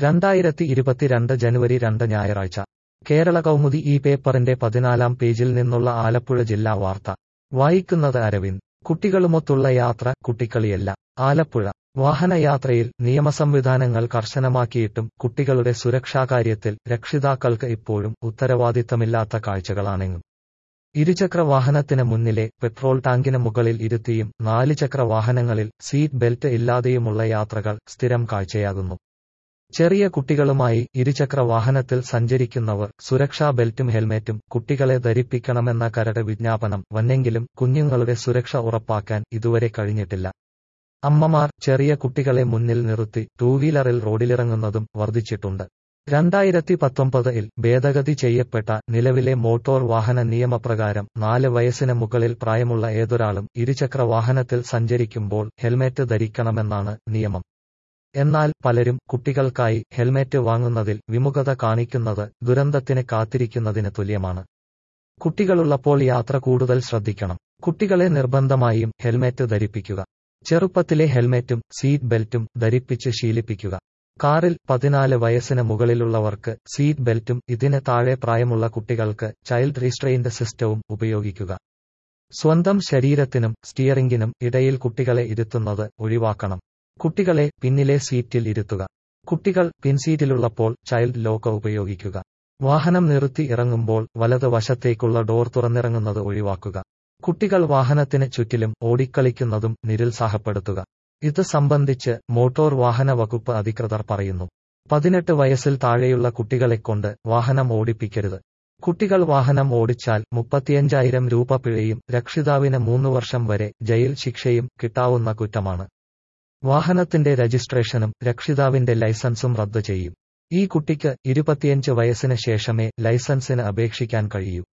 രണ്ടായിരത്തി ഇരുപത്തിരണ്ട് ജനുവരി രണ്ട് ഞായറാഴ്ച കേരള കൗമുദി ഈ പേപ്പറിന്റെ പതിനാലാം പേജിൽ നിന്നുള്ള ആലപ്പുഴ ജില്ലാ വാർത്ത വായിക്കുന്നത് അരവിന്ദ് കുട്ടികളുമൊത്തുള്ള യാത്ര കുട്ടിക്കളിയല്ല ആലപ്പുഴ വാഹനയാത്രയിൽ നിയമസംവിധാനങ്ങൾ കർശനമാക്കിയിട്ടും കുട്ടികളുടെ സുരക്ഷാകാര്യത്തിൽ രക്ഷിതാക്കൾക്ക് ഇപ്പോഴും ഉത്തരവാദിത്തമില്ലാത്ത കാഴ്ചകളാണെങ്ങും ഇരുചക്ര വാഹനത്തിന് മുന്നിലെ പെട്രോൾ ടാങ്കിന് മുകളിൽ ഇരുത്തിയും നാലുചക്ര വാഹനങ്ങളിൽ സീറ്റ് ബെൽറ്റ് ഇല്ലാതെയുമുള്ള യാത്രകൾ സ്ഥിരം കാഴ്ചയാകുന്നു ചെറിയ കുട്ടികളുമായി ഇരുചക്ര വാഹനത്തിൽ സഞ്ചരിക്കുന്നവർ സുരക്ഷാ ബെൽറ്റും ഹെൽമെറ്റും കുട്ടികളെ ധരിപ്പിക്കണമെന്ന കരട് വിജ്ഞാപനം വന്നെങ്കിലും കുഞ്ഞുങ്ങളുടെ സുരക്ഷ ഉറപ്പാക്കാൻ ഇതുവരെ കഴിഞ്ഞിട്ടില്ല അമ്മമാർ ചെറിയ കുട്ടികളെ മുന്നിൽ നിർത്തി ടൂവീലറിൽ റോഡിലിറങ്ങുന്നതും വർദ്ധിച്ചിട്ടുണ്ട് രണ്ടായിരത്തി പത്തൊമ്പതിൽ ഭേദഗതി ചെയ്യപ്പെട്ട നിലവിലെ മോട്ടോർ വാഹന നിയമപ്രകാരം നാല് വയസ്സിന് മുകളിൽ പ്രായമുള്ള ഏതൊരാളും ഇരുചക്ര വാഹനത്തിൽ സഞ്ചരിക്കുമ്പോൾ ഹെൽമെറ്റ് ധരിക്കണമെന്നാണ് നിയമം എന്നാൽ പലരും കുട്ടികൾക്കായി ഹെൽമെറ്റ് വാങ്ങുന്നതിൽ വിമുഖത കാണിക്കുന്നത് ദുരന്തത്തിന് കാത്തിരിക്കുന്നതിന് തുല്യമാണ് കുട്ടികളുള്ളപ്പോൾ യാത്ര കൂടുതൽ ശ്രദ്ധിക്കണം കുട്ടികളെ നിർബന്ധമായും ഹെൽമെറ്റ് ധരിപ്പിക്കുക ചെറുപ്പത്തിലെ ഹെൽമെറ്റും സീറ്റ് ബെൽറ്റും ധരിപ്പിച്ച് ശീലിപ്പിക്കുക കാറിൽ പതിനാല് വയസ്സിന് മുകളിലുള്ളവർക്ക് സീറ്റ് ബെൽറ്റും ഇതിന് താഴെ പ്രായമുള്ള കുട്ടികൾക്ക് ചൈൽഡ് റീസ്ട്രെയിൻഡ് സിസ്റ്റവും ഉപയോഗിക്കുക സ്വന്തം ശരീരത്തിനും സ്റ്റിയറിംഗിനും ഇടയിൽ കുട്ടികളെ ഇരുത്തുന്നത് ഒഴിവാക്കണം കുട്ടികളെ പിന്നിലെ സീറ്റിൽ ഇരുത്തുക കുട്ടികൾ പിൻസീറ്റിലുള്ളപ്പോൾ ചൈൽഡ് ലോക്ക് ഉപയോഗിക്കുക വാഹനം നിർത്തി ഇറങ്ങുമ്പോൾ വലത് വശത്തേക്കുള്ള ഡോർ തുറന്നിറങ്ങുന്നത് ഒഴിവാക്കുക കുട്ടികൾ വാഹനത്തിന് ചുറ്റിലും ഓടിക്കളിക്കുന്നതും നിരുത്സാഹപ്പെടുത്തുക ഇത് സംബന്ധിച്ച് മോട്ടോർ വാഹന വകുപ്പ് അധികൃതർ പറയുന്നു പതിനെട്ട് വയസ്സിൽ താഴെയുള്ള കുട്ടികളെക്കൊണ്ട് വാഹനം ഓടിപ്പിക്കരുത് കുട്ടികൾ വാഹനം ഓടിച്ചാൽ മുപ്പത്തിയഞ്ചായിരം രൂപ പിഴയും രക്ഷിതാവിന് മൂന്ന് വർഷം വരെ ജയിൽ ശിക്ഷയും കിട്ടാവുന്ന കുറ്റമാണ് വാഹനത്തിന്റെ രജിസ്ട്രേഷനും രക്ഷിതാവിന്റെ ലൈസൻസും റദ്ദു ചെയ്യും ഈ കുട്ടിക്ക് ഇരുപത്തിയഞ്ച് വയസ്സിന് ശേഷമേ ലൈസൻസിന് അപേക്ഷിക്കാൻ കഴിയൂ